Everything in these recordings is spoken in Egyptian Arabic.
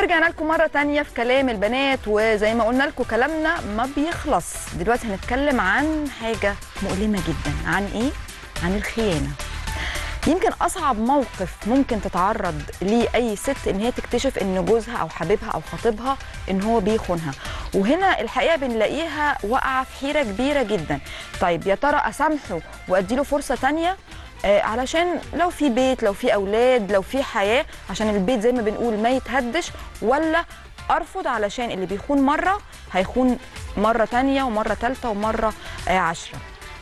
ورجعنا لكم مرة تانية في كلام البنات وزي ما قلنا لكم كلامنا ما بيخلص دلوقتي هنتكلم عن حاجة مؤلمة جدا عن ايه؟ عن الخيانة يمكن أصعب موقف ممكن تتعرض ليه أي ست إن هي تكتشف إن جوزها أو حبيبها أو خطيبها إن هو بيخونها وهنا الحقيقة بنلاقيها واقعة في حيرة كبيرة جدا طيب يا ترى أسامحه وأديله فرصة تانية آه، علشان لو في بيت لو في اولاد لو في حياه عشان البيت زي ما بنقول ما يتهدش ولا ارفض علشان اللي بيخون مره هيخون مره تانية ومره ثالثه ومره آه، عشرة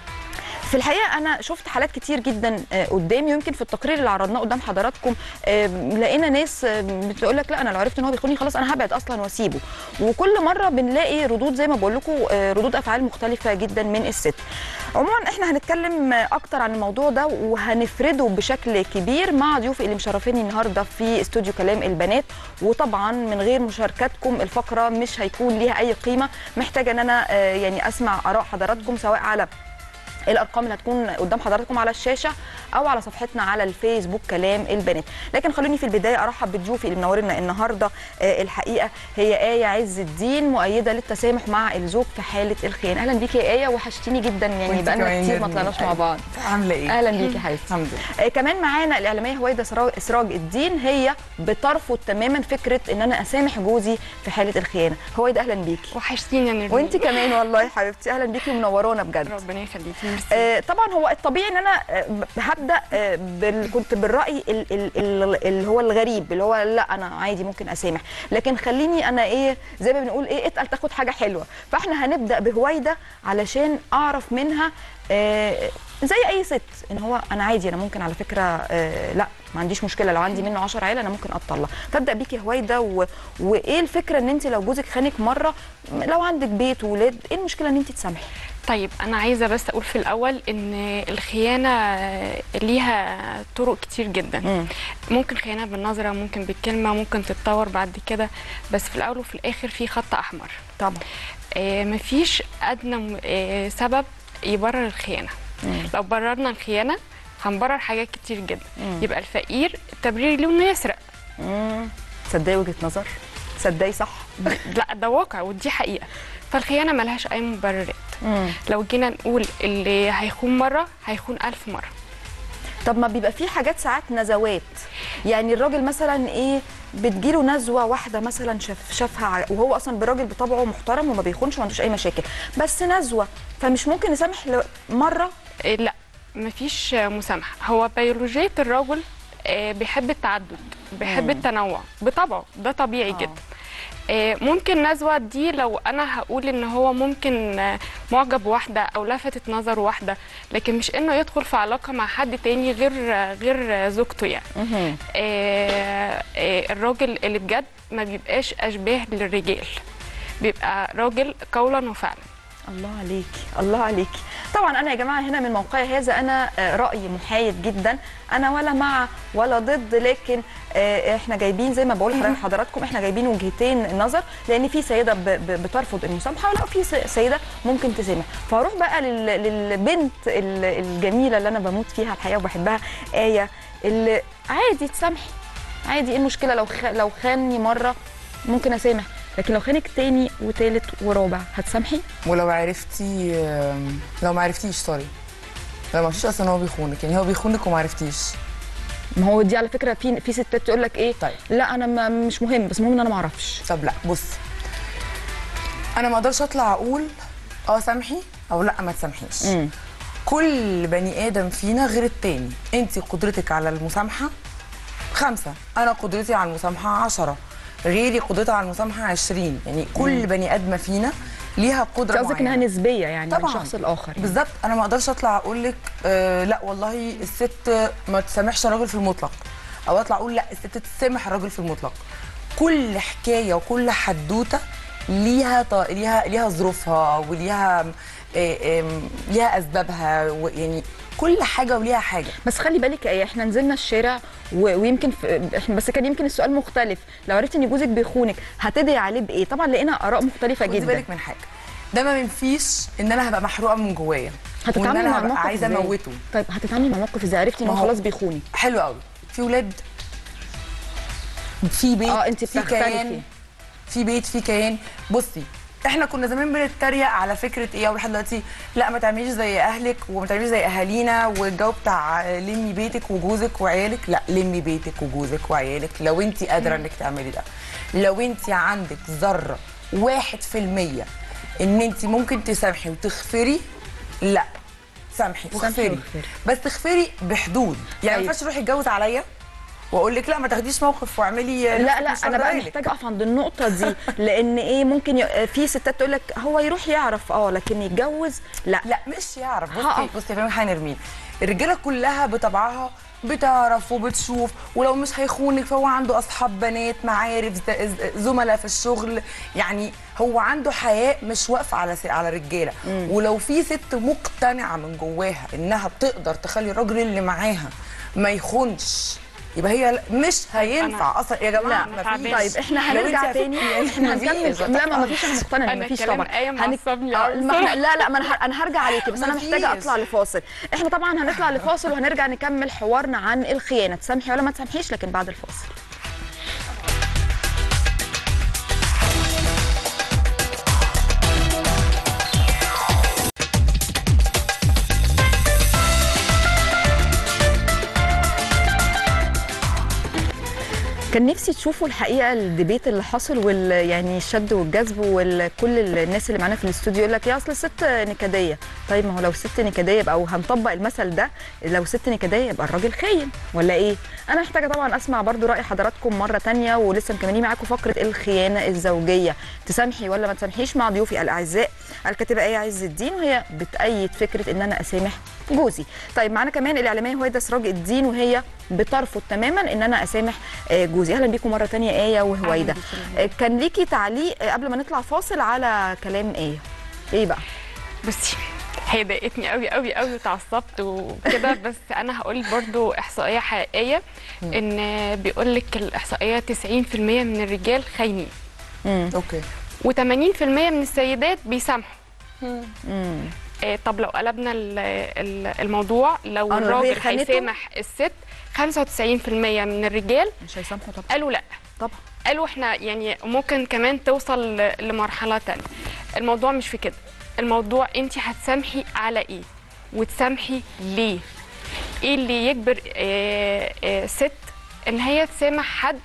في الحقيقه انا شفت حالات كتير جدا آه، قدامي ويمكن في التقرير اللي عرضناه قدام حضراتكم آه، لقينا ناس آه، بتقول لك لا انا لو عرفت ان هو بيخوني خلاص انا هبعد اصلا واسيبه وكل مره بنلاقي ردود زي ما بقول لكم آه، ردود افعال مختلفه جدا من الست عموما احنا هنتكلم اكتر عن الموضوع ده وهنفرده بشكل كبير مع ضيوفي اللي مشرفيني النهارده في استوديو كلام البنات وطبعا من غير مشاركتكم الفقره مش هيكون ليها اي قيمه محتاجه ان انا آه، يعني اسمع اراء حضراتكم سواء على الارقام اللي هتكون قدام حضراتكم على الشاشه او على صفحتنا على الفيسبوك كلام البنات لكن خلوني في البدايه ارحب بضيوفي اللي منورنا النهارده آه، الحقيقه هي ايه عز الدين مؤيده للتسامح مع الزوج في حاله الخيانه اهلا بيكي يا ايه وحشتيني جدا يعني وانت بقالنا كمان كتير ما جدا. طلعناش مع بعض عامله ايه؟ اهلا بيكي يا حبيبتي الحمد لله آه، كمان معانا الاعلاميه هويده سراج سراج الدين هي بترفض تماما فكره ان انا اسامح جوزي في حاله الخيانه هويده اهلا بيكي وحشتيني يا نرمين وانت كمان والله يا حبيبتي اهلا بيكي ومنورانا بجد ربنا يخليكي ميرسي آه، طبعا هو الطبيعي ان انا آه، ب- هبدا آه، بال... كنت بالراي ال... ال... ال... اللي هو الغريب اللي هو لا انا عادي ممكن اسامح لكن خليني انا ايه زي ما بنقول ايه اتقل تاخد حاجه حلوه فاحنا هنبدا بهويده علشان اعرف منها آه، زي اي ست ان هو انا عادي انا ممكن على فكره آه، لا ما عنديش مشكله لو عندي منه 10 عيله انا ممكن اطلع فابدا بيكي هويده و... وايه الفكره ان انت لو جوزك خانك مره لو عندك بيت وولاد ايه المشكله ان انت تسامحي طيب انا عايزه بس اقول في الاول ان الخيانه ليها طرق كتير جدا مم. ممكن خيانه بالنظره ممكن بالكلمه ممكن تتطور بعد كده بس في الاول وفي الاخر في خط احمر طبعا آه مفيش ادنى م- آه سبب يبرر الخيانه مم. لو بررنا الخيانه هنبرر حاجات كتير جدا مم. يبقى الفقير التبرير له انه يسرق امم تصدقي وجهه نظر تصدقي صح لا ده واقع ودي حقيقه فالخيانه ملهاش اي مبررات امم لو جينا نقول اللي هيخون مرة هيخون ألف مرة طب ما بيبقى في حاجات ساعات نزوات يعني الراجل مثلا ايه بتجيله نزوه واحده مثلا شاف شافها ع- وهو اصلا بالراجل بطبعه محترم وما بيخونش وما عندوش اي مشاكل بس نزوه فمش ممكن نسامح ل- مره إيه لا مفيش مسامحة هو بيولوجية الرجل آه، بيحب التعدد بيحب مم. التنوع بطبعه ده طبيعي آه. جدا آه، ممكن نزوة دي لو أنا هقول إن هو ممكن آه، معجب واحدة أو لفتت نظر واحدة لكن مش إنه يدخل في علاقة مع حد تاني غير آه، غير زوجته يعني مهم. آه، آه، الراجل اللي بجد ما بيبقاش أشباه للرجال بيبقى راجل قولا وفعلا الله عليكي الله عليكي طبعا انا يا جماعه هنا من موقعي هذا انا آه، رايي محايد جدا انا ولا مع ولا ضد لكن آه، احنا جايبين زي ما بقول لحضرتك- حضراتكم احنا جايبين وجهتين نظر لان في سيده ب- ب- بترفض المسامحه ولا في س- سيده ممكن تسامح فاروح بقى لل- للبنت ال- الجميله اللي انا بموت فيها الحقيقه وبحبها ايه اللي عادي تسامحي عادي ايه المشكله لو خ... لو خاني مره ممكن اسامح لكن لو خانك تاني وتالت ورابع هتسامحي ولو عرفتي آم، لو ما عرفتيش سوري لو ما عرفتيش اصلا هو بيخونك يعني هو بيخونك وما عرفتيش ما هو دي على فكره في في ستات تقول لك ايه طيب. لا انا ما مش مهم بس المهم ان انا ما اعرفش طب لا بص انا ما اقدرش اطلع اقول اه سامحي او لا ما تسامحيش امم كل بني ادم فينا غير التاني انت قدرتك على المسامحه خمسة انا قدرتي على المسامحه عشرة غيري قدرتها على المسامحه عشرين يعني كل بني ادمه فينا ليها قدره قصدك انها معينة. نسبيه يعني من طبعاً. شخص لاخر يعني. بالظبط انا ما اقدرش اطلع اقول لك آه لا والله الست ما تسامحش الراجل في المطلق او اطلع اقول لا الست تسامح الراجل في المطلق كل حكايه وكل حدوته ليها ط... ليها ليها ظروفها وليها آه، آم، ليها اسبابها ويعني كل حاجه وليها حاجه بس خلي بالك يا ايه احنا نزلنا الشارع و... ويمكن في... احنا بس كان يمكن السؤال مختلف لو عرفتي ان جوزك بيخونك هتدعي عليه بايه طبعا لقينا اراء مختلفه خدي جدا بالك من حاجه ده ما ينفيش ان انا هبقى محروقه من جوايا وان هتتعاملي انا مع هبقى الموقف عايزه إزاي؟ اموته طيب هتتعاملي مع الموقف ازاي عرفتي ان ما هو هو- خلاص بيخوني حلو قوي في ولاد في بيت اه انت في بتختلفي كيان في بيت في كيان بصي احنا كنا زمان بنتريق على فكره ايه ولحد دلوقتي لا ما تعمليش زي اهلك وما تعمليش زي اهالينا والجو بتاع لمي بيتك وجوزك وعيالك لا لمي بيتك وجوزك وعيالك لو انت قادره انك تعملي ده لو انت عندك ذره واحد في المية ان انت ممكن تسامحي وتغفري لا سامحي واغفري واغفري. بس تغفري بحدود يعني ما طيب. ينفعش تروحي تتجوز عليا واقول لك لا ما تاخديش موقف واعملي لا لا مش انا بقى واخدة بالك. محتاجه اقف عند النقطه دي لان ايه ممكن ي... في ستات تقول لك هو يروح يعرف اه لكن يتجوز لا لا مش يعرف بصي هقف. بصي يا فندم حاجه نرمين الرجاله كلها بطبعها بتعرف وبتشوف ولو مش هيخونك فهو عنده اصحاب بنات معارف ز- ز- زملاء في الشغل يعني هو عنده حياه مش واقفه على س- على رجاله ولو في ست مقتنعه من جواها انها بتقدر تخلي الراجل اللي معاها ما يخونش يبقى هي مش هينفع اصلا يا جماعه لا، ما تعبانة. فيش طيب احنا لو هنرجع انت تاني هتبقي- احنا مفيش. هنكمل لا ما مفيش انا مقتنعه ان أنا مفيش كلام طبعا آية معصبني آه، أوي ما احنا بصراحة. لا لا ما انا ه- انا هرجع عليكي بس انا مفيش. محتاجه اطلع لفاصل احنا طبعا هنطلع لفاصل وهنرجع نكمل حوارنا عن الخيانه تسامحي ولا ما تسامحيش لكن بعد الفاصل كان نفسي تشوفوا الحقيقه الديبيت اللي حصل وال يعني الشد والجذب وكل الناس اللي معانا في الاستوديو يقول لك يا اصل الست نكديه طيب ما هو لو ست نكديه يبقى وهنطبق المثل ده لو ست نكديه يبقى الراجل خاين ولا ايه انا محتاجه طبعا اسمع برضو راي حضراتكم مره تانية ولسه مكملين معاكم فقره الخيانه الزوجيه تسامحي ولا ما تسامحيش مع ضيوفي الاعزاء الكاتبه ايه عز الدين وهي بتأيد فكره ان انا اسامح جوزي طيب معانا كمان الاعلاميه هويدا سراج الدين وهي بترفض تماما ان انا اسامح آه، جوزي اهلا بيكم مره تانية ايه وهويدا آه، كان ليكي تعليق آه، قبل ما نطلع فاصل على كلام ايه ايه بقى بصي هي ضايقتني قوي قوي قوي وتعصبت وكده بس انا هقول برضو احصائيه حقيقيه ان بيقول لك الاحصائيه 90% من الرجال خاينين اوكي و80% من السيدات بيسامحوا آه، طب لو قلبنا ال- ال- الموضوع لو آه، الراجل الراجل خانته؟ هيسامح الست 95% من الرجال مش هيسامحوا طبعا قالوا لا طبعا قالوا احنا يعني ممكن كمان توصل ل- لمرحله تانية الموضوع مش في كده الموضوع انت هتسامحي على ايه وتسامحي ليه ايه اللي يجبر آه آه ست ان هي تسامح حد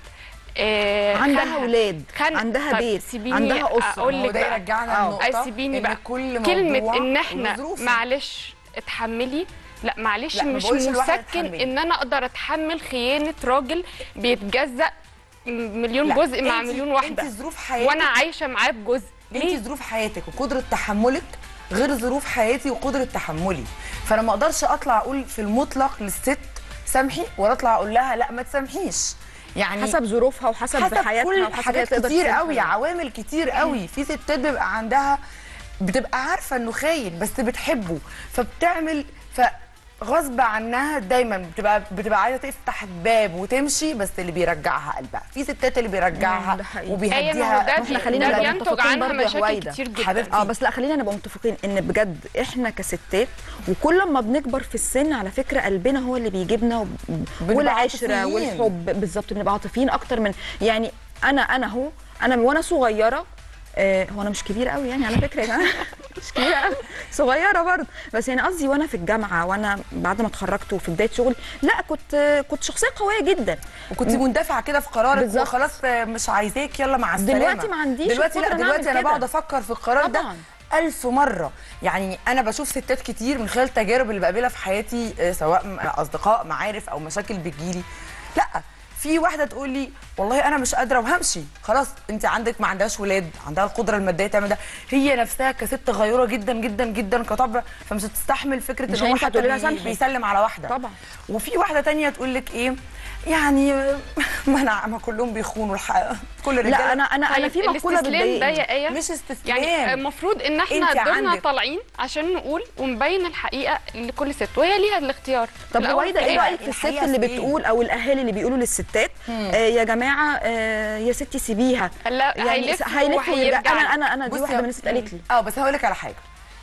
آه عندها خانها. اولاد خان- عندها طب بيت سيبيني عندها اسره أقول ما هو لك ده بقى. يرجعنا آه. لنقطه سيبيني إن بقى كل كلمه موضوع ان احنا وظروفه. معلش اتحملي لا معلش لا، ما مش بقولش الواحد مسكن يتحمل. ان انا اقدر اتحمل خيانه راجل بيتجزأ مليون لا، جزء مع انت- مليون واحده انت ظروف حياتك وانا عايشه معاه بجزء ليه انت ظروف حياتك وقدره تحملك غير ظروف حياتي وقدره تحملي فانا ما اقدرش اطلع اقول في المطلق للست سامحي ولا اطلع اقول لها لا ما تسامحيش يعني حسب ظروفها وحسب حسب حياتها كل وحسب هي حاجات تقدر كتير تسامح قوي ولا لا. عوامل كتير قوي في ستات بيبقى عندها بتبقى عارفه انه خاين بس بتحبه فبتعمل فغصب عنها دايما بتبقى بتبقى عايزه تفتح الباب وتمشي بس اللي بيرجعها قلبها في ستات اللي مم، بيرجعها ده حقيقي. ايوه ما هو وبيهديها ده احنا بي- خلينا ده نبقى بينتج متفقين عنها برضو يا مشاكل هويدا. كتير جدا حبيبتي. اه بس لا خلينا نبقى متفقين ان بجد احنا كستات وكل ما بنكبر في السن على فكره قلبنا هو اللي بيجيبنا وب- بنبقى والعشره عاطفيين. والحب بالظبط بنبقى عاطفيين اكتر من يعني انا انا اهو انا من وانا صغيره آه هو انا مش كبيره قوي يعني على فكره يا جماعه مش كبيره قوي صغيره برضه بس يعني قصدي وانا في الجامعه وانا بعد ما اتخرجت وفي بدايه شغلي لا كنت كنت شخصيه قوية جدا وكنت مندفعه كده في قرارك بالظبط. وخلاص مش عايزاك يلا مع السلامه دلوقتي ما عنديش دلوقتي لا القدرة إن دلوقتي أعمل انا كده. بقعد افكر في القرار ده طبعاً. ألف مرة يعني أنا بشوف ستات كتير من خلال التجارب اللي بقابلها في حياتي آه، سواء م- أصدقاء معارف أو مشاكل بتجيلي لا في واحدة تقول لي والله أنا مش قادرة وهمشي خلاص أنت عندك ما عندهاش ولاد عندها القدرة المادية تعمل ده هي نفسها كست غيورة جدا جدا جدا كطبع فمش هتستحمل فكرة مش إن هو هينفع حتى تقولي لها بي- سامحي. بيسلم على واحدة طبعاً. وفي واحدة تانية تقول لك إيه يعني ما أنا ما كلهم بيخونوا الحقيقة كل الرجالة لا انا انا انا في طيب مقوله الاستسلام ده بتضايقني يا ايه مش استسلام يعني المفروض ان احنا انت دورنا عندك- طالعين عشان نقول ونبين الحقيقه لكل ست وهي ليها الاختيار طب الأول هويدا في ايه الآخر. رايك في الست الحقيقة اللي في إيه؟ بتقول او الاهالي اللي بيقولوا للستات آه يا جماعه آه يا ستي سيبيها لا يعني هيلف هيلف ويرجع وهيرجع انا انا انا دي بصي واحده يا- من الست قالت لي اه بس هقول لك على حاجه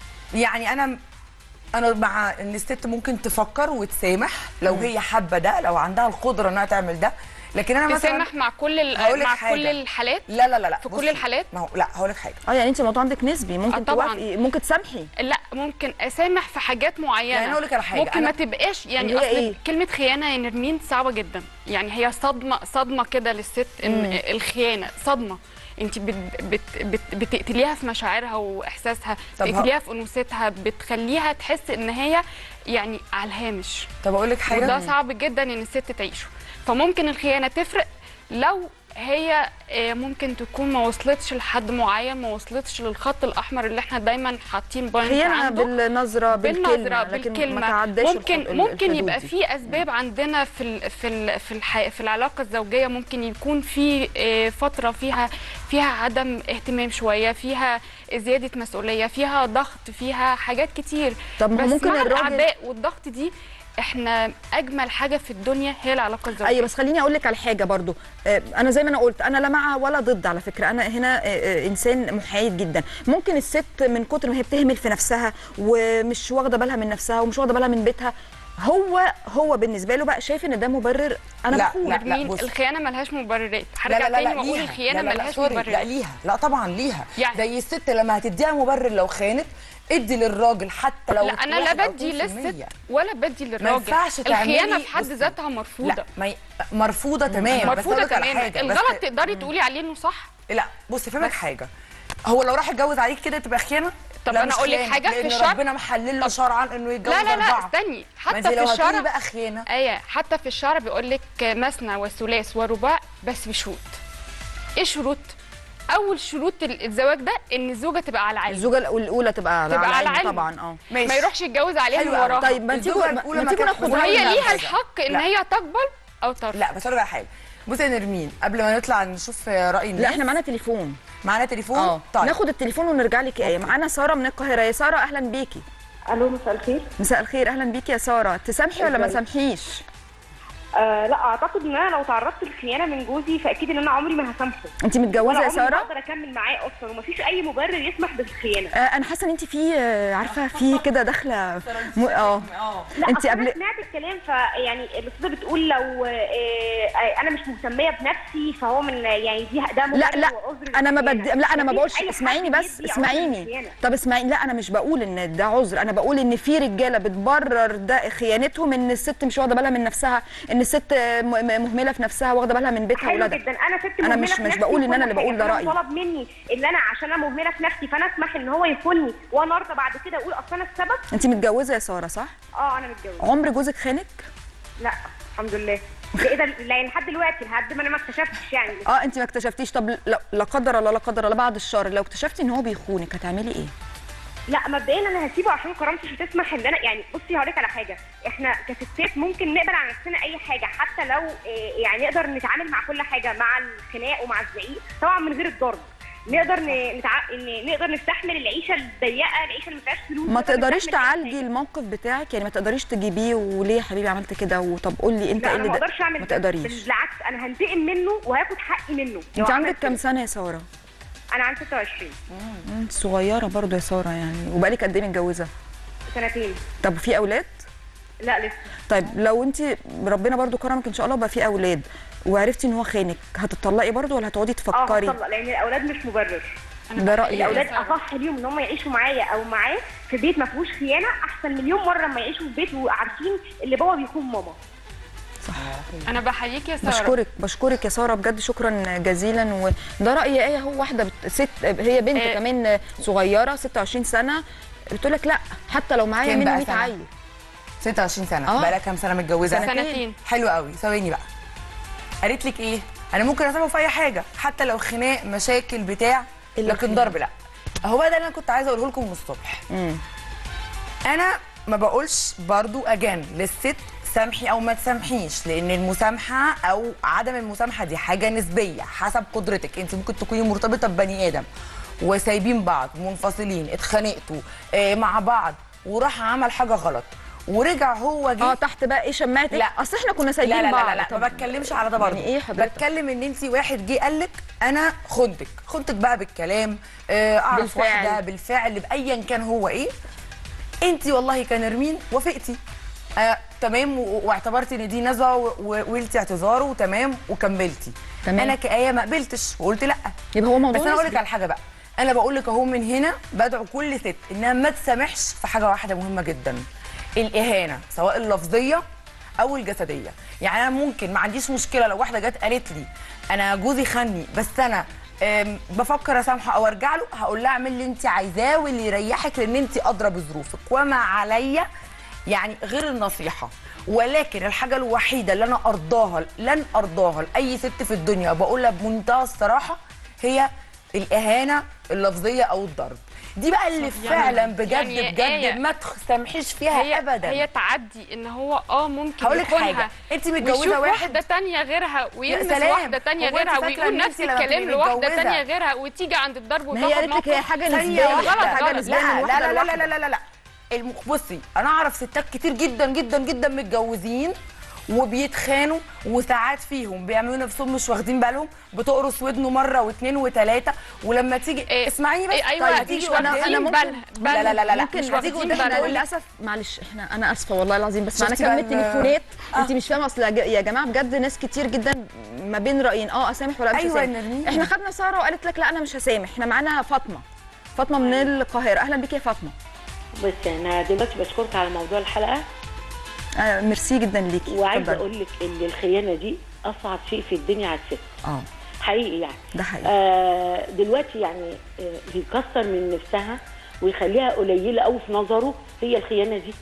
يعني انا انا مع ان الست ممكن تفكر وتسامح لو هي حابه ده لو عندها القدره انها تعمل ده لكن انا مثلا تسامح مع كل ال- هقولك مع حاجة. كل الحالات لا لا لا لا في كل بصي، الحالات؟ ما هو لا هقول لك حاجه اه يعني انت الموضوع عندك نسبي ممكن آه، طبعاً. توافقي ممكن تسامحي لا ممكن اسامح في حاجات معينه يعني أقول لك على حاجة، ممكن أنا- ما تبقاش يعني اللي هي اصل إيه؟ كلمه خيانه يا نرمين صعبه جدا يعني هي صدمه صدمه كده للست ان الخيانه صدمه انت بت بت بت بتقتليها في مشاعرها واحساسها طب ه- بتقتليها في انوثتها بتخليها تحس ان هي يعني على الهامش طب اقول لك حاجه وده صعب جدا ان الست تعيشه فممكن الخيانه تفرق لو هي آه، ممكن تكون ما وصلتش لحد معين ما وصلتش للخط الاحمر اللي احنا دايما حاطين بوينت خيانه عنده بالنظره بالكلمه بالنظره لكن ما بالكلمه تعداش ممكن الح- ال- ممكن الحدود يبقى دي. في اسباب عندنا في ال في ال في الح في العلاقه الزوجيه ممكن يكون في آه، فتره فيها فيها عدم اهتمام شويه فيها زياده مسؤوليه فيها ضغط فيها حاجات كتير طب ما بس ممكن مع الراجل- الاعباء والضغط دي احنا اجمل حاجه في الدنيا هي العلاقه الزوجيه ايوه بس خليني اقول لك على حاجه برضو آه، انا زي ما انا قلت انا لا مع ولا ضد على فكره انا هنا آه، آه، انسان محايد جدا ممكن الست من كتر ما هي بتهمل في نفسها ومش واخده بالها من نفسها ومش واخده بالها من بيتها هو هو بالنسبه له بقى شايف ان ده مبرر انا لا، بخون لا. نرمين بص. الخيانه ملهاش مبررات لا هرجع لا لا تاني لا واقول ليها الخيانه لا لا لا ملهاش سوري، لا مبررات ليها لا طبعا ليها يعني- زي الست لما هتديها مبرر لو خانت ادي للراجل حتى لو لا انا لا واحد أو بدي 2%. للست ولا بدي للراجل ينفعش تعملي- الخيانه في حد بصي، ذاتها مرفوضه لا ما ي... مرفوضه تمام بس مرفوضه أقولك على تماما حاجة، بس- الغلط تقدري تقولي عليه انه صح لا بصي فهمك حاجه هو لو راح يتجوز عليك كده تبقى خيانه طب لا أنا مش أقول لك خيانة، حاجة في لأن الشرع- ربنا محلل له شرعا انه يتجوز لا لا لا أربعة. استني ما حتى انت في لو هتقولي الشرع بقى خيانه ايه حتى في الشرع بيقول لك مثنى وثلاث ورباع بس بشروط ايه شروط اول شروط ال- الزواج ده ان الزوجه تبقى على علم الزوجه الاولى تبقى على تبقى على علم علم. طبعا اه ماشي ما يروحش يتجوز عليها حلو من أوي. وراها طيب ما الزوجة تيجوا الأولى ما ما تيجوا كانتش ناخد متزوجة. وهي على ليها حاجة. الحق ان لا. هي تقبل او ترفض لا بس اقول لك على حاجه بصي يا نرمين قبل ما نطلع نشوف راي الناس لا احنا معانا تليفون معانا تليفون اه طيب ناخد التليفون ونرجع لك ايه معانا ساره من القاهره يا ساره اهلا بيكي الو مساء الخير مساء الخير اهلا بيكي يا ساره تسامحي ولا ما ازيك؟ سامحيش آه لا اعتقد ان انا لو تعرضت للخيانه من جوزي فاكيد ان انا عمري ما هسامحه انت ولا متجوزه يا عمري ما ساره اقدر اكمل معاه اصلا ومفيش اي مبرر يسمح بالخيانه آه انا حاسه ان انت في آه، عارفه في كده داخله م- اه اه لا انت أصل قبل انا سمعت الكلام فيعني الاستاذه بتقول لو آه آه انا مش مهتميه بنفسي فهو من يعني دي ده مبرر لا لا وعذر انا ما للخيانة. بدي لا انا ما مفيش بقولش أي حد اسمعيني بس بيدي عذر اسمعيني للخيانة. طب اسمعيني لا انا مش بقول ان ده عذر انا بقول ان في رجاله بتبرر ده خيانتهم ان الست مش واخده بالها من نفسها ان الست م- م- مهمله في نفسها واخده بالها من بيتها حلو واولادها جدا انا ست أنا مهمله مش- في مش نفسي بقول إن وكل أنا اللي بقول ده حاجة. رأيي. طلب مني ان انا عشان انا مهمله في نفسي فانا اسمح ان هو يخوني وانا ارضى بعد كده اقول اصل انا السبب انت متجوزه يا ساره صح اه انا متجوزه عمر جوزك خانك لا الحمد لله ده ايه ده لا لحد دلوقتي لحد ما انا ما اكتشفتش يعني اه انت ما اكتشفتيش طب لا لا قدر الله لا قدر الله بعد الشر لو اكتشفتي ان هو بيخونك هتعملي ايه لا مبدئيا انا هسيبه عشان كرامتي مش هتسمح ان انا يعني بصي هقول لك على حاجه احنا كستات ممكن نقبل على نفسنا اي حاجه حتى لو آه، يعني نقدر نتعامل مع كل حاجه مع الخناق ومع الزعيق طبعا من غير الضرب نقدر ن- نتع... ن- نقدر نستحمل العيشه الضيقه العيشه اللي ما فيهاش فلوس ما نقدر تقدريش نستحمل أي تعالجي حاجة. الموقف بتاعك يعني ما تقدريش تجيبيه وليه يا حبيبي عملت كده وطب قول لي انت لا ايه انا اللي ما ده- اقدرش اعمل ما ده. تقدريش بالعكس انا هنتقم منه وهاخد حقي منه لو انت عمل عندك كام كده. سنه يا ساره انا عندي 26 انت صغيره برضو يا ساره يعني وبقالك قد ايه متجوزه سنتين طب في اولاد لا لسه طيب لو انت ربنا برضو كرمك ان شاء الله وبقى في اولاد وعرفتي ان هو خانك هتطلقي برضو ولا هتقعدي اه تفكري هطلق لان الاولاد مش مبرر ده رايي الاولاد اصح ليهم ان هم يعيشوا معايا او معاه في بيت ما فيهوش خيانه احسن مليون مره لما يعيشوا في بيت وعارفين اللي بابا بيخون ماما انا بحييك يا ساره بشكرك بشكرك يا ساره بجد شكرا جزيلا وده رايي ايه هو واحده بت... ست هي بنت آه. كمان صغيره 26 سنه بتقول لك لا حتى لو معايا كام مني بقى 100 سنة؟ عيل 26 سنه آه. بقى لها كام سنه متجوزه سنتين حلو قوي ثواني بقى قالت لك ايه انا ممكن اسامحه في اي حاجه حتى لو خناق مشاكل بتاع إلا لكن الخناق. ضرب لا هو بقى ده اللي انا كنت عايزه اقوله لكم من الصبح امم انا ما بقولش برضو اجان للست سامحي او ما تسامحيش لان المسامحه او عدم المسامحه دي حاجه نسبيه حسب قدرتك انت ممكن تكوني مرتبطه ببني ادم وسايبين بعض منفصلين اتخانقتوا آه مع بعض وراح عمل حاجه غلط ورجع هو جه اه تحت بقى ايه شماعه لا. اصل احنا كنا سايبين لا لا بعض لا لا, لا. ما طب بتكلمش على ده برضه يعني ايه حضرتك؟ بتكلم ان انت واحد جه قال لك انا خنتك خنتك بقى بالكلام آه، اعرف بالفعل. واحده بالفعل بايا كان هو ايه انت والله كنرمين وافقتي آه تمام و- واعتبرت ان دي نزوه و- وقلتي اعتذاره وتمام وكملتي تمام. انا كآية ما قبلتش وقلت لا يبقى هو موضوع بس انا اقول لك نسبي. على حاجه بقى انا بقول لك اهو من هنا بدعو كل ست انها ما تسامحش في حاجه واحده مهمه جدا الاهانه سواء اللفظيه او الجسديه يعني انا ممكن ما عنديش مشكله لو واحده جت قالت لي انا جوزي خني بس انا أم، بفكر اسامحه او ارجع له هقول لها اعمل اللي انت عايزاه واللي يريحك لان انت ادرى بظروفك وما عليا يعني غير النصيحه ولكن الحاجه الوحيده اللي انا ارضاها لن ارضاها لاي ست في الدنيا بقولها بمنتهى الصراحه هي الاهانه اللفظيه او الضرب دي بقى اللي يعني- فعلا بجد يعني بجد آية. ما تسامحيش فيها هي ابدا هي تعدي ان هو اه ممكن هقول لك يخونها حاجه انت متجوزه ويشوف واحد واحده تانية غيرها ويلمس سلام. واحده تانية هو أنت غيرها فاكرة ويقول إن أنت نفس لما الكلام تبقي لواحده متجوزة تانية غيرها وتيجي عند الضرب ما هي وتاخد قالت لك هي موقف حاجه ثانية نسبيه واحدة. حاجه غلط. نسبيه من لا واحده لا لا لا لواحدة. لا لا لا الم- بصي انا اعرف ستات كتير جدا جدا جدا متجوزين وبيتخانوا وساعات فيهم بيعملوا نفسهم مش واخدين بالهم بتقرص ودنه مره واثنين وثلاثه ولما تيجي إيه، اسمعيني بس إيه، أيوة، طيب مش هتيجي واخدين قدامي- انا ممكن بالها- لا لا لا لا ممكن مش هتيجي واخدين قدامي بالها. تقول للاسف معلش احنا انا اسفه والله العظيم بس معانا شفتي بقى كم ال- تليفونات انت مش فاهمه اصل يا ج- يا جماعه بجد ناس كتير جدا ما بين رايين اه اسامح ولا مش أيوة اسامح نرمين. احنا خدنا ساره وقالت لك لا انا مش هسامح احنا معانا فاطمه فاطمه من القاهره اهلا بيكي يا فاطمه بس انا دلوقتي بشكرك على موضوع الحلقه آه ميرسي جدا ليكي وعايزه اتفضلي. اقول لك ان الخيانه دي اصعب شيء في الدنيا على الست اه حقيقي يعني ده حقيقي آه دلوقتي يعني آه بيكسر من نفسها ويخليها قليله قوي في نظره هي الخيانه دي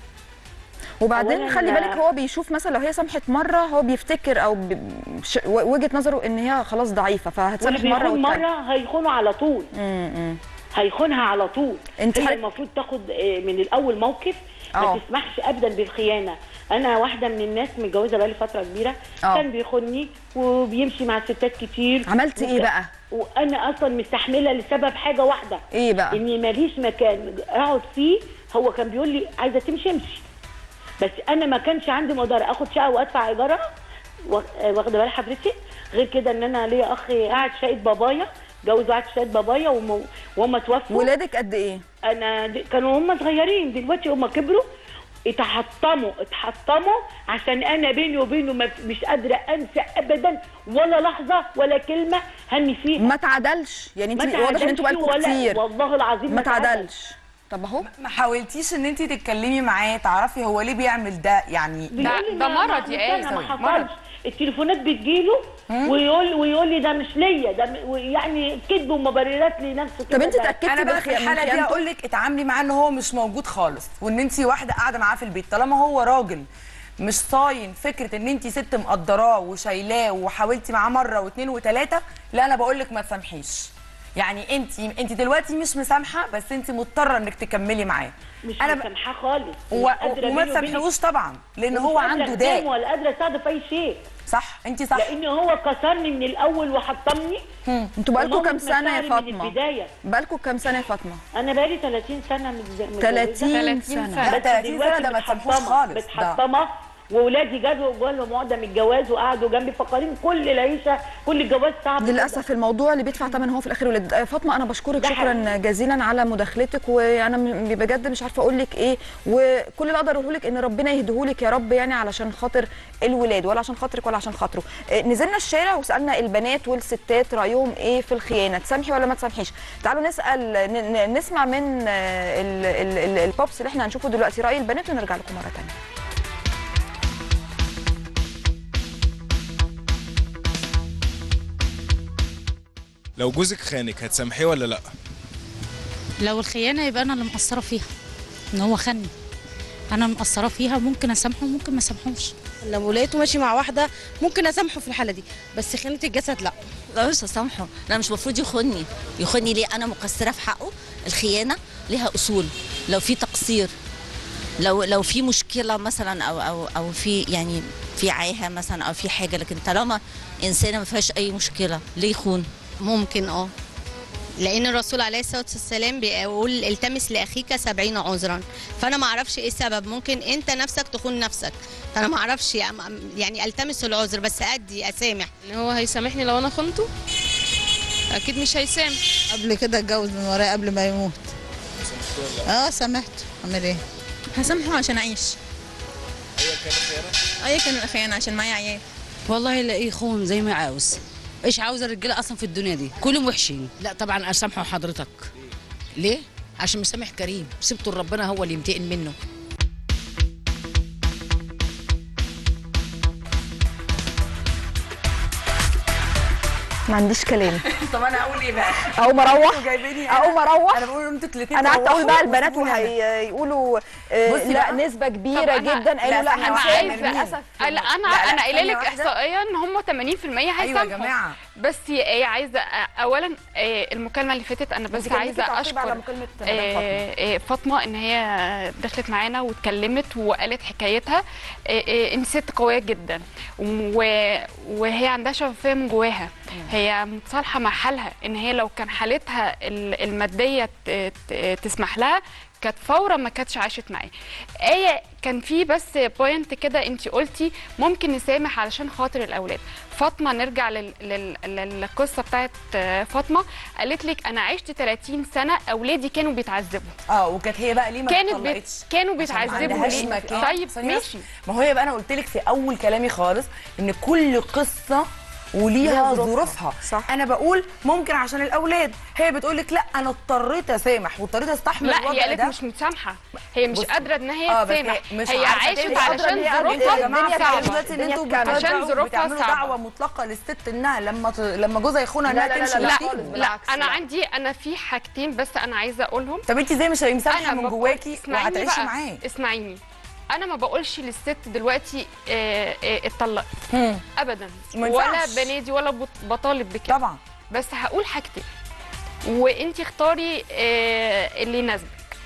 وبعدين أولاً- خلي بالك هو بيشوف مثلا لو هي سامحت مره هو بيفتكر او ب... ش... وجهه نظره ان هي خلاص ضعيفه فهتسامح واللي مره بيخون والتانيه مره هيخونه على طول امم هيخونها على طول انت هي حضرتك- المفروض تاخد آه، من الاول موقف اه. ما تسمحش ابدا بالخيانه انا واحده من الناس متجوزه بقالي فتره كبيره اه. كان بيخوني وبيمشي مع ستات كتير عملتي ايه وك- بقى؟ وانا اصلا مستحمله لسبب حاجه واحده ايه بقى؟ اني ماليش مكان اقعد فيه هو كان بيقول لي عايزه تمشي امشي بس انا ما كانش عندي مقدره اخد شقه وادفع ايجارها وا- آه، واخده بال حضرتك غير كده ان انا ليا اخ قاعد شقه بابايا جوز قاعد شقه بابايا وم- وهم توفوا ولادك قد ايه؟ انا د- كانوا هم صغيرين دلوقتي هم كبروا اتحطموا اتحطموا عشان انا بيني وبينه ما مش قادره انسى ابدا ولا لحظه ولا كلمه هني فيها ما تعدلش يعني انت ما واضح ان تعدلش انتوا بقالكم ولا- كتير والله العظيم ما تعدل. تعدلش طب اهو ما حاولتيش ان انت تتكلمي معاه تعرفي هو ليه بيعمل ده يعني ده- بيقول لي ده ما- ما- مرض يا ما آية، حصلش التليفونات بتجيله ويقول ويقول لي ده مش ليا ده م- يعني كذب ومبررات لنفسه طب انت كده. اتاكدتي انا بقى بقى في خي- من الحاله دي خيانته؟ اقول لك اتعاملي معاه ان هو مش موجود خالص وان انت واحده قاعده معاه في البيت طالما هو راجل مش صاين فكره ان انت ست مقدراه وشايلاه وحاولتي معاه مره واثنين وثلاثه لا انا بقول لك ما تسامحيش يعني انت انت دلوقتي مش مسامحه بس انت مضطره انك تكملي معاه مش انا انا ب... مسامحاه خالص و... مش قادرة وما بيني وبينه- تسامحيهوش طبعا لان ومش هو قادرة عنده أخدمه داء ولا قادره اساعده في اي شيء صح انت صح لان هو كسرني من الاول وحطمني انتوا بقالكم ومامة كام سنه يا مشاعري من فاطمه؟ البدايه بقالكم كام سنه يا فاطمه؟ انا بقالي 30 سنه متز- متجوزة. 30 30 سنه سنة. لا، بس 30 سنة دلوقتي ده ما تسامحوش متحطمة- خالص، ده. متحطمه واولادي جابوا جالهم عقده من الجواز وقعدوا جنبي فقارين كل العيشه كل الجواز صعب جداً. للاسف الموضوع اللي بيدفع ثمن هو في الاخر ولاد آه، فاطمه انا بشكرك ده شكرا حقيقي. جزيلا على مداخلتك وانا م- بجد مش عارفه اقول لك ايه وكل اللي اقدر اقوله لك ان ربنا يهديهولك يا رب يعني علشان خاطر الولاد ولا عشان خاطرك ولا عشان خاطره آه، نزلنا الشارع وسالنا البنات والستات رايهم ايه في الخيانه تسامحي ولا ما تسامحيش تعالوا نسال ن- ن- نسمع من آه، ال- ال- ال- البوبس اللي احنا هنشوفه دلوقتي راي البنات ونرجع لكم مره ثانيه لو جوزك خانك هتسامحيه ولا لا لو الخيانه يبقى انا اللي مقصره فيها ان هو خاني انا مقصره فيها ممكن اسامحه وممكن ما اسامحوش لو لقيته ماشي مع واحده ممكن اسامحه في الحاله دي بس خيانه الجسد لا لا مش هسامحه لا مش المفروض يخوني يخوني ليه انا مقصره في حقه الخيانه ليها اصول لو في تقصير لو لو في مشكله مثلا او او او في يعني في عاهه مثلا او في حاجه لكن طالما انسانه ما فيهاش اي مشكله ليه يخون ممكن اه لان الرسول عليه الصلاه والسلام بيقول التمس لاخيك سبعين عذرا فانا ما اعرفش ايه السبب ممكن انت نفسك تخون نفسك فانا ما اعرفش يعني التمس العذر بس ادي اسامح ان هو هيسامحني لو انا خنته اكيد مش هيسامح قبل كده اتجوز من وراه قبل ما يموت اه سامحته اعمل ايه هسامحه عشان اعيش كان خيانه اي كان خيانه عشان معايا عيال والله يلاقيه يخون زي ما عاوز ايش عاوز الرجاله اصلا في الدنيا دي كلهم وحشين لا طبعا اسامحه حضرتك ليه عشان مسامح كريم سبته لربنا هو اللي ينتقم منه ما عنديش كلام طب انا اقول ايه بقى؟ اقوم اروح انتوا جايبيني اقوم اروح انا بقول انتوا الاثنين انا قعدت اقول بقى البنات وهيقولوا آه، بصي لا بقى. نسبه طب كبيره أنا- جدا قالوا لا انا هنسامح عايزه للاسف لا انا لا، لا، انا قايله ثانية لك واحدة. احصائيا ان هم 80% هيسامحوا أيوة يا جماعة. بس هي عايزه اولا آه، المكالمه اللي فاتت انا بس كان ليكي عايزه تعقيب على اشكر مكالمة مدام آه، آه، فاطمه ان هي دخلت معانا واتكلمت وقالت حكايتها آه، آه، انت ست قويه جدا و- وهي عندها شفافيه من جواها هي متصالحه مع حالها ان هي لو كان حالتها ال- الماديه ت- ت- تسمح لها كانت فورا ما كانتش عاشت معاه ايه كان في بس بوينت كده انت قلتي ممكن نسامح علشان خاطر الاولاد فاطمه نرجع لل... لل... للقصه بتاعت آه، فاطمه قالت لك انا عشت 30 سنه اولادي كانوا بيتعذبوا اه وكانت هي بقى ليه ما كانت بيت... اتطلقتش؟ كانوا عشان ما بيتعذبوا عندهاش ليه مكان. طيب ثانية بس. ماشي ما هو يبقى انا قلت لك في اول كلامي خالص ان كل قصه وليها ليها ظروفها. ظروفها صح. انا بقول ممكن عشان الاولاد هي بتقول لك لا انا اضطريت اسامح واضطريت استحمل لا الوضع هي قالت ده مش متسامحه هي مش بصي. قادره ان هي آه، بس تسامح هي مش هي عارفة عاشت تمشي. علشان قادرة إن هي انتوا ظروفها يا جماعه الدنيا فعلا صعبة. دلوقتي ان الدنيا انتوا اتكلمت. عشان بترجعوا ظروفها بتعملوا صعبة. دعوه مطلقه للست انها لما ت... لما جوزها يخونها لا، انها لا، لا، تمشي لا، لا وتسيبه. خالص، لا بالعكس، انا لا. عندي انا في حاجتين بس انا عايزه اقولهم طب انت ازاي مش مسامحه من بقول- جواكي اسمعيني وهتعيشي بقى، معاه اسمعيني انا ما بقولش للست دلوقتي آه، آه، اتطلقي هم. ابدا ما ولا ينفعش. بنادي ولا بط- بطالب بكده طبعا بس هقول حاجتين وانت اختاري آه، اللي يناسبك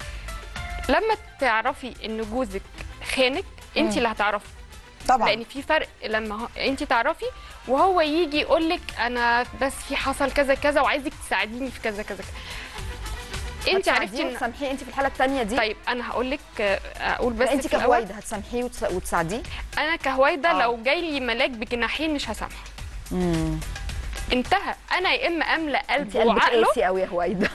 لما تعرفي ان جوزك خانك انت مم. اللي هتعرفي طبعا لان في فرق لما هو- انت تعرفي وهو يجي يقول لك انا بس في حصل كذا كذا وعايزك تساعديني في كذا كذا كذا انت عرفتي ان تسامحيه انت في الحاله الثانيه دي طيب انا هقول لك اقول بس بس انت في الأول، كهوايده هتسامحيه وتس- وتساعديه انا كهويده آه. لو جاي لي ملاك بجناحين مش هسامحه انتهى انا يا اما املى انت قلبه قلبك وعقله قاسي قوي يا هوايده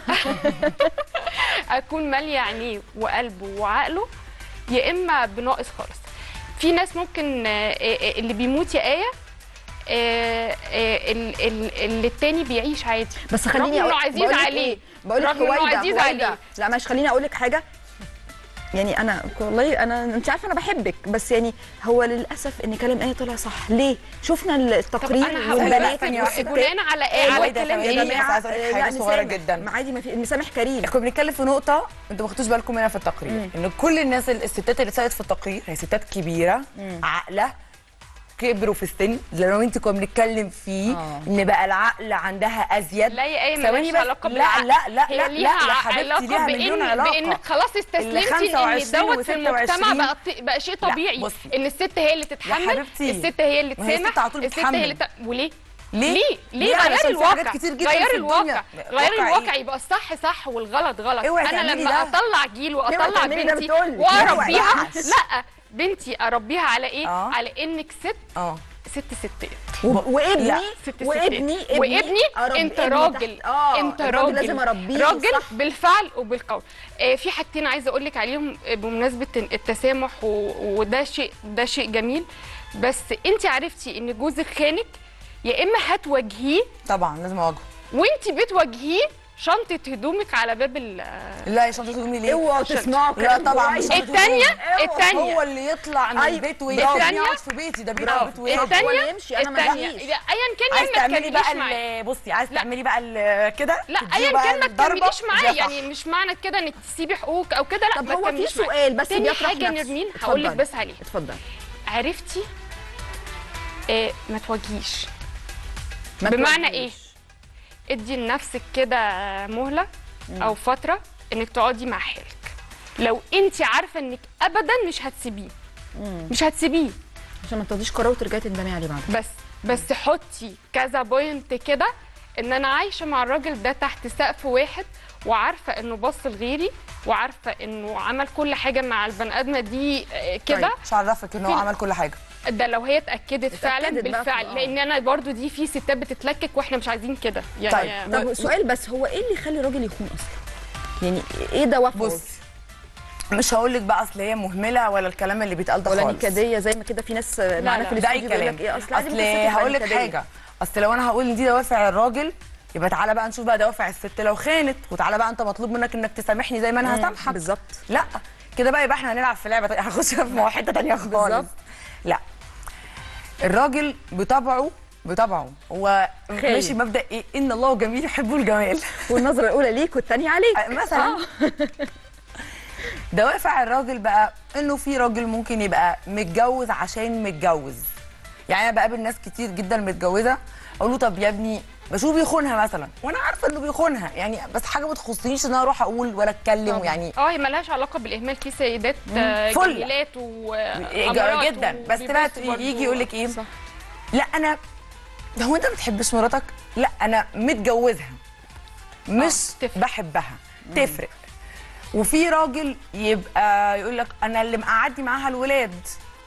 اكون ماليه عينيه وقلبه وعقله يا اما بناقص خالص في ناس ممكن آه، آه، اللي بيموت يا ايه آه، آه، ال- ال- اللي التاني بيعيش عادي بس خليني رغم انه أقول- عزيز بقولك عليه إيه؟ بقول لك رغم إنه هوايده عزيز هوايده عليه لا مش خليني اقول لك حاجه يعني انا والله انا انت عارفه انا بحبك بس يعني هو للاسف ان كلام ايه طلع صح ليه شفنا التقرير أنا هقول والبنات ثانية والستات. بناء على إيه؟ آه، على هو كلام كلام إيه؟ يا بس جماعه عايزة أقول لك آه، حاجة لا، صغيرة نسامح. جدا. ما عادي ما في مسامح كريم كنا بنتكلم في نقطة انتوا ما خدتوش بالكم منها في التقرير ان كل الناس الستات اللي سالت في التقرير هي ستات كبيرة عاقلة كبروا في السن لو انت كنا بنتكلم فيه آه. ان بقى العقل عندها ازيد لا يا ايه ثواني مالهاش بس. علاقه لا بالعقل لا لا هي لا ليها لا يا حبيبتي علاقه ليها مليون بان علاقة بانك خلاص اللي استسلمتي ان 25 دوت في المجتمع و26 بقى بقى شيء لا، طبيعي بصي. ان الست هي اللي تتحمل حبيبتي، الست هي اللي ما هي تسامح الست على طول الست هي اللي بتتحمل. ت... وليه ليه؟ ليه ليه ليه؟ علشان غير في الواقع حاجات كتير جدا غير في الواقع الدنيا. غير واقع الواقع إيه؟ يبقى الصح صح والغلط غلط اوعي انا تعملي لما ده. اطلع جيل اوعي واطلع تعملي ده بنتي بتقولي. واربيها اوعي. لا بنتي اربيها على ايه آه. على انك ست اه ست ستات و- وابني لا. ست ستات. وابني ابني وابني أربي انت ابني راجل تحت- اه انت الراجل راجل لازم اربيه راجل صح. بالفعل وبالقول آه في حاجتين عايزه اقول لك عليهم آه، بمناسبه التسامح و... وده شيء ده شيء جميل بس انت عرفتي ان جوزك خانك يا اما هتواجهيه طبعا لازم اواجهه وانت بتواجهيه شنطه هدومك على باب ال لا يا شنطه هدومي ليه؟ اوعوا تسمعوا لا كلام طبعا كويس. مش شنطة التانية هدومي. التانية هو اللي يطلع من أيوة. البيت برافو. ويقعد التانية- يقعد في بيتي ده بيت برافو. بيت ويقعد ولا الثانيه يمشي، أنا ما الثانيه ماليش. ايا كان عايز يا ما تعملي بقى تكمليش معايا ال- بصي عايز لا. تعملي بقى ال- كده لا تديله ايا بقى كان ما الضربة تكمليش معايا دي صح. يعني مش معنى كده انك تسيبي حقوقك او كده لا طب ما هو في تكمليش معايا. سؤال بس تاني بيطرح حاجه نفسه. نرمين هقول لك اتفضل. بس عليه اتفضل عرفتي آه ما تواجهيش ما بمعنى تواجهيش. ايه ادي لنفسك كده مهله او فتره انك تقعدي مع حالك لو انت عارفه انك ابدا مش هتسيبيه مش هتسيبيه عشان ما تاخديش قرار وترجعي تندمي عليه بعد بس بس حطي كذا بوينت كده ان انا عايشه مع الراجل ده تحت سقف واحد وعارفه انه بص لغيري وعارفه انه عمل كل حاجه مع البني ادمه دي آه، كده مش عرفك ان هو في- عمل كل حاجه ده لو هي اتاكدت فعلا اتأكدت بقى بالفعل آه. لان انا برضو دي في ستات بتتلكك واحنا مش عايزين كده يعني طب سؤال بس هو ايه اللي يخلي الراجل يخون اصلا؟ يعني ايه دوافعه؟ بص مش هقول لك بقى اصل هي مهمله ولا الكلام اللي بيتقال ده ولا خالص نكديه زي ما كده في ناس معانا في ده اي الاستوديو بيقول كلام لك ايه اصل لازم اصل الست تبقى هقول لك نكدية. حاجه اصل لو انا هقول ان دي دوافع الراجل يبقى تعالى بقى نشوف بقى دوافع الست لو خانت وتعالى بقى انت مطلوب منك انك تسامحني زي ما انا مم، هسامحك بالظبط لا كده بقى يبقى احنا هنلعب في لعبه تانية، هنخش في مو- حته تانية خالص بالظبط. لا الراجل بطبعه بطبعه هو خايف. ماشي مبدا ايه ان الله جميل يحب الجمال والنظره الاولى ليك والثانيه عليك مثلا دوافع الراجل بقى انه في راجل ممكن يبقى متجوز عشان متجوز يعني انا بقابل ناس كتير جدا متجوزه اقول له طب يا ابني بشوف بيخونها مثلا وانا عارفه انه بيخونها يعني بس حاجه ما تخصنيش ان انا اروح اقول ولا اتكلم يعني اه هي ملهاش علاقه بالاهمال في سيدات آه، فل. جميلات وامارات جدا بس بقى يجي يقول لك ايه لا انا هو انت ما بتحبش مراتك لا انا متجوزها مش بحبها تفرق وفي راجل يبقى يقول لك انا اللي مقعدني معاها الولاد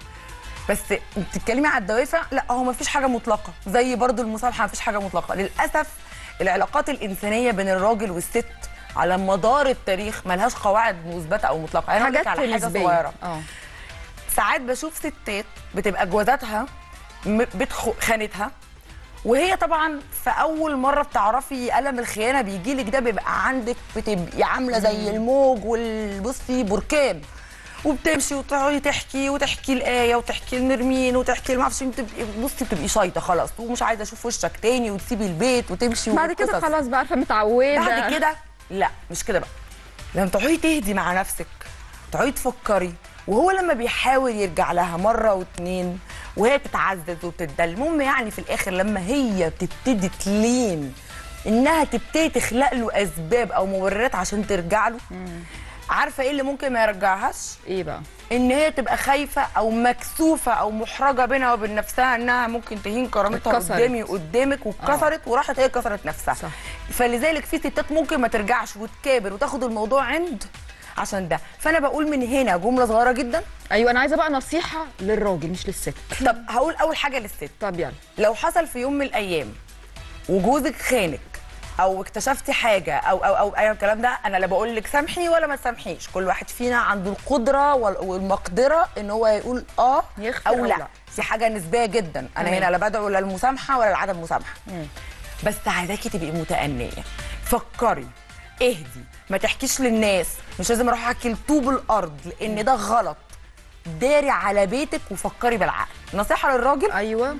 بس بتتكلمي على الدوافع لا هو ما فيش حاجه مطلقه زي برضو المصالحه ما فيش حاجه مطلقه للاسف العلاقات الانسانيه بين الراجل والست على مدار التاريخ ملهاش قواعد مثبته او مطلقه انا هقول لك حاجات على حاجه نسبية. صغيره اه ساعات بشوف ستات بتبقى جوازاتها م- بتخ- خانتها وهي طبعا في اول مره بتعرفي الم الخيانه بيجي لك ده بيبقى عندك بتبقي عامله زي الموج والبصي بركان وبتمشي وتقعدي تحكي وتحكي الايه وتحكي المرمين وتحكي ما اعرفش بتبقي بصي بتبقي شايطه خلاص ومش عايزه اشوف وشك تاني وتسيبي البيت وتمشي بعد كده وقصص. خلاص بقى عارفه متعوده بعد كده لا مش كده بقى لما تقعدي تهدي مع نفسك تقعدي تفكري وهو لما بيحاول يرجع لها مره واتنين وهي تتعزز وبتدل المهم يعني في الاخر لما هي بتبتدي تلين انها تبتدي تخلق له اسباب او مبررات عشان ترجع له عارفه ايه اللي ممكن ما يرجعهاش ايه بقى ان هي تبقى خايفه او مكسوفه او محرجه بينها وبين نفسها انها ممكن تهين كرامتها اتكسرت. قدامي وقدامك واتكسرت وراحت هي كسرت نفسها صح. فلذلك في ستات ممكن ما ترجعش وتكابر وتاخد الموضوع عند عشان ده فانا بقول من هنا جمله صغيره جدا ايوه انا عايزه بقى نصيحه للراجل مش للست طب هقول اول حاجه للست طب يلا لو حصل في يوم من الايام وجوزك خانك او اكتشفتي حاجه او او او اي الكلام ده انا لا بقول لك سامحي ولا ما تسامحيش كل واحد فينا عنده القدره وال- والمقدره ان هو يقول اه يغفر او أو لا لا. دي حاجه نسبيه جدا انا تمام. هنا لا بدعو لا المسامحه ولا العدم مسامحه بس عايزاكي تبقي متأنية فكري اهدي ما تحكيش للناس مش لازم اروح احكي لطوب الارض لان ده غلط داري على بيتك وفكري بالعقل نصيحه للراجل ايوه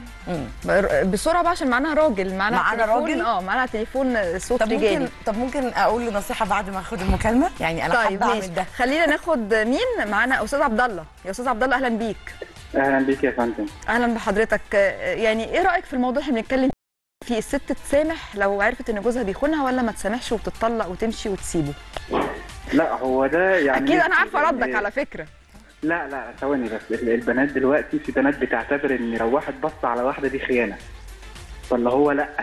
بسرعه بقى عشان معانا راجل معانا معانا تليفون- راجل؟ اه معانا تليفون صوت طب رجالي ممكن طب ممكن اقول له نصيحه بعد ما اخد المكالمه يعني انا طيب حابه ماشي اعمل ده خلينا ناخد مين معانا استاذ عبد الله يا استاذ عبد الله اهلا بيك اهلا بيك يا فندم اهلا بحضرتك آه، يعني ايه رايك في الموضوع اللي بنتكلم فيه الست تسامح لو عرفت ان جوزها بيخونها ولا ما تسامحش وتتطلق وتمشي وتسيبه لا هو ده يعني اكيد انا عارفه يعني- ردك على فكره لا لا ثواني بس ال- البنات دلوقتي في بنات بتعتبر ان لو واحد بص على واحده دي خيانه ولا هو لا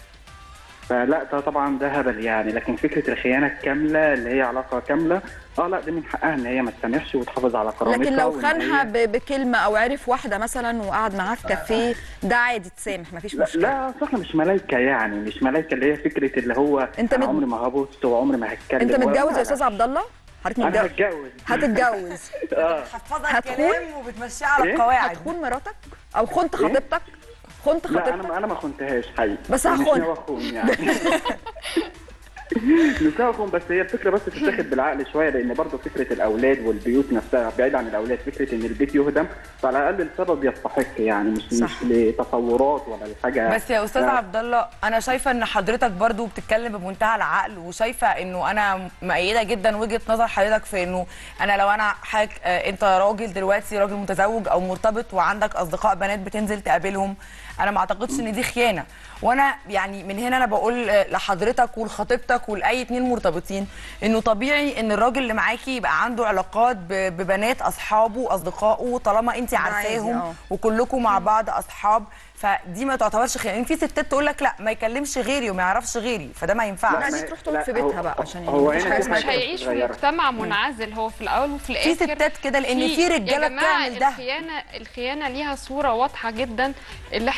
فلا ده طبعا ده هبل يعني لكن فكره الخيانه الكامله اللي هي علاقه كامله اه لا ده من حقها ان هي ما تسامحش وتحافظ على كرامتها لكن لو وإن خانها هي- ب- بكلمه او عرف واحده مثلا وقعد معاها في كافيه ده عادي تسامح مفيش لا, مشكله لا أصل احنا مش ملايكه يعني مش ملايكه اللي هي فكره اللي هو أنت انا مت- عمري ما هبص وعمري ما هتكلم انت ولا- متجوز لا، يا استاذ عبد الله حضرتك انا متجوز هتجوز هتتجوز اه حفظها هتخون؟ الكلام وبتمشيها على إيه؟ القواعد هتخون مراتك او خنت خطيبتك خنت لا خطيبتك انا انا ما خنتهاش حقيقي بس مش هخون. ناوي اخون يعني مش ناوي اخون بس هي الفكره بس تتاخد بالعقل شويه لان برضه فكره الاولاد والبيوت نفسها بعيد عن الاولاد فكره ان البيت يهدم فعلى الاقل السبب يستحق يعني مش مش لتصورات ولا لحاجه بس يا استاذ لا. عبد الله انا شايفه ان حضرتك برضو بتتكلم بمنتهى العقل وشايفه انه انا مؤيده جدا وجهه نظر حضرتك في انه انا لو انا حاج آه، انت راجل دلوقتي راجل متزوج او مرتبط وعندك اصدقاء بنات بتنزل تقابلهم انا ما اعتقدش ان دي خيانه وانا يعني من هنا انا بقول آه، لحضرتك ولخطيبتك ولاي اتنين مرتبطين انه طبيعي ان الراجل اللي معاكي يبقى عنده علاقات ب- ببنات اصحابه واصدقائه طالما انت ده عادي، عارفاهم آه. وكلكم مع بعض اصحاب فدي ما تعتبرش خيانه يعني في ستات تقول لك لا ما يكلمش غيري وما يعرفش غيري فده ما ينفعش لا دي تروح تقعد في بيتها بقى عشان يعني هو مفيش هنا حاجه في اسمها مش حاجة كده. هيعيش في صغيرة. مجتمع منعزل هو في الاول وفي الاخر ستات كده لأن في يا رجالة جماعة بتعمل ده. الخيانه الخيانه ليها صوره واضحه جدا اللي احنا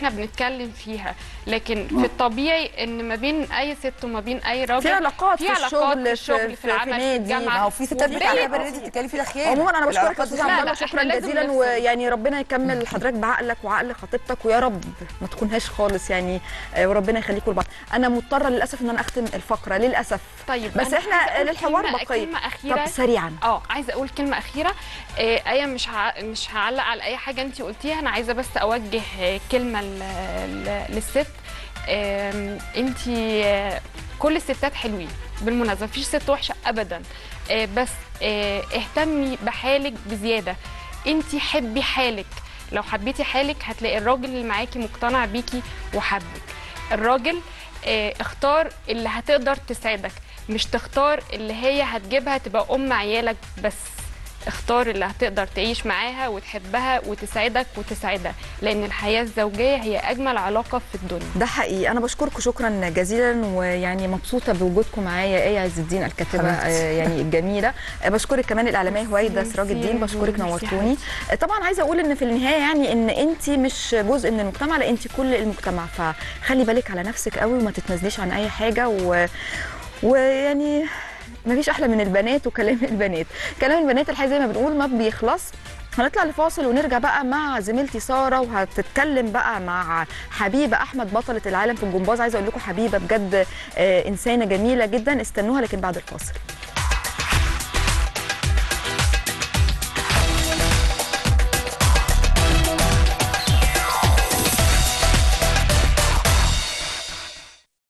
احنا بنتكلم فيها لكن في الطبيعي ان ما بين اي ست وما بين اي راجل في علاقات في الشغل في الشغل في, العمل في نادي. الجامعه ما هو في ستات وبين- بتعتبر ان انت بتتكلمي فيها خيانه عموما انا بشكرك يا العلاقات استاذ دي- عبد لا، الله لا، شكرا إحنا لازم جزيلا نفصل. ويعني ربنا يكمل حضرتك بعقلك وعقل خطيبتك ويا رب ما تكونهاش خالص يعني آه، وربنا يخليكم لبعض انا مضطره للاسف ان انا اختم الفقره للاسف طيب بس أنا احنا عايزة أقول للحوار كلمة- بقيه كلمة أخيرة طب سريعا اه عايزه اقول كلمه اخيره آه ايه مش ه... مش هعلق على اي حاجه انت قلتيها انا عايزه بس اوجه آه، كلمه ل... ل... للست انت كل الستات حلوين بالمناسبه مفيش ست وحشه ابدا آه بس آه اهتمي بحالك بزياده انت حبي حالك لو حبيتي حالك هتلاقي الراجل اللي معاكي مقتنع بيكي وحبك الراجل آه، اختار اللي هتقدر تساعدك مش تختار اللي هي هتجيبها تبقى ام عيالك بس اختار اللي هتقدر تعيش معاها وتحبها وتساعدك وتساعدها لان الحياه الزوجيه هي اجمل علاقه في الدنيا ده حقيقي انا بشكركم شكرا جزيلا ويعني مبسوطه بوجودكم معايا ايه عز الدين الكاتبه حبيبتي. آه، يعني الجميله آه، بشكرك كمان الاعلاميه هويدا سراج الدين بشكرك ميرسي نورتوني آه، طبعا عايزه اقول ان في النهايه يعني ان انت مش جزء من المجتمع لا انت كل المجتمع فخلي بالك على نفسك قوي وما تتنازليش عن اي حاجه و... ويعني ما فيش احلى من البنات وكلام البنات كلام البنات الحقيقه زي ما بنقول ما بيخلص هنطلع لفاصل ونرجع بقى مع زميلتي ساره وهتتكلم بقى مع حبيبه احمد بطله العالم في الجمباز عايزه اقول لكم حبيبه بجد آه، انسانه جميله جدا استنوها لكن بعد الفاصل